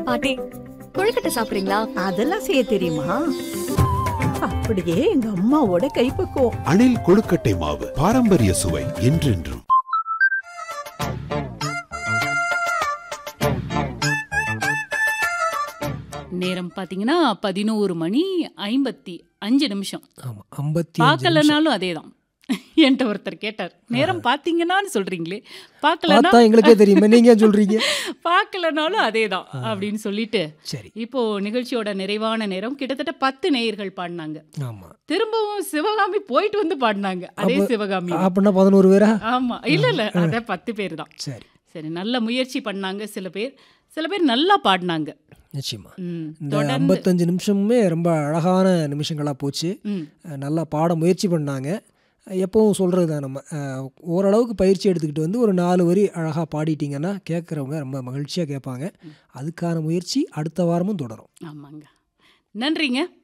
பாட்டி கொழுக்கட்டை சாப்பிடுறீங்களா அதெல்லாம் செய்ய தெரியுமா அப்படியே எங்க அம்மாவோட கைப்பக்குவம் அணில் கொழுக்கட்டை மாவு பாரம்பரிய சுவை என்றென்றும் நேரம் பார்த்தீங்கன்னா பதினோரு மணி ஐம்பத்தி அஞ்சு நிமிஷம் ஆமா ஐம்பத்தி பார்க்கலனாலும் அதே தான் என்கிட்ட ஒருத்தர் கேட்டார் நேரம் பார்த்தீங்கன்னான்னு சொல்றீங்களே பார்க்கலனா பார்த்தா எங்களுக்கே தெரியுமே நீங்க ஏன் சொல்றீங்க பார்க்கலனாலும் அதே தான் அப்படின்னு சொல்லிட்டு சரி இப்போ நிகழ்ச்சியோட நிறைவான நேரம் கிட்டத்தட்ட பத்து நேயர்கள் பாடினாங்க ஆமா திரும்பவும் சிவகாமி போயிட்டு வந்து பாடினாங்க அதே அப்ப- சிவகாமி அப்படின்னா பதினோரு பேரா ஆமா இல்ல இல்ல அத பத்து பேர் தான் சரி சரி நல்ல முயற்சி பண்ணாங்க சில பேர் சில பேர் நல்லா பாடினாங்க நிச்சயமா ம், இந்த தொடர்ந்து ஐம்பத்தஞ்சு நிமிஷமுமே ரொம்ப அழகான நிமிஷங்களா போச்சு ம், அஹ் நல்லா பாட முயற்சி பண்ணாங்க எப்பவும் சொல்கிறது தான் நம்ம அஹ் ஓரளவுக்கு பயிற்சி எடுத்துக்கிட்டு வந்து ஒரு நாலு வரி அழகாக பாடிட்டீங்கன்னா கேட்குறவங்க ரொம்ப மகிழ்ச்சியாக கேட்பாங்க அதுக்கான முயற்சி அடுத்த வாரமும் தொடரும் ஆமாங்க நன்றிங்க